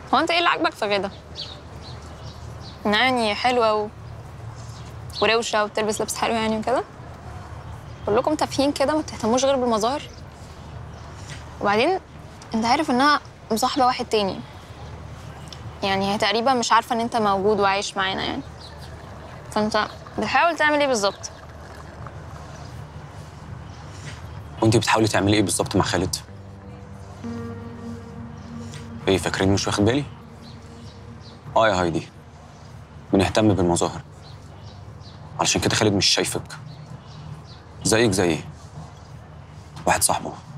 هو انت ايه اللي عاجبك في غدا يعني حلوه و... وروشه وبتلبس لبس حلو يعني وكده كلكم تافهين كده ما بتهتموش غير بالمظاهر وبعدين انت عارف انها مصاحبه واحد تاني يعني هي تقريبا مش عارفه ان انت موجود وعايش معانا يعني فانت بتحاول تعمل ايه بالظبط وانت بتحاولي تعملي ايه بالظبط مع خالد ايه فاكرين مش واخد بالي اه يا هايدي بنهتم بالمظاهر علشان كده خالد مش شايفك زيك زي واحد صاحبه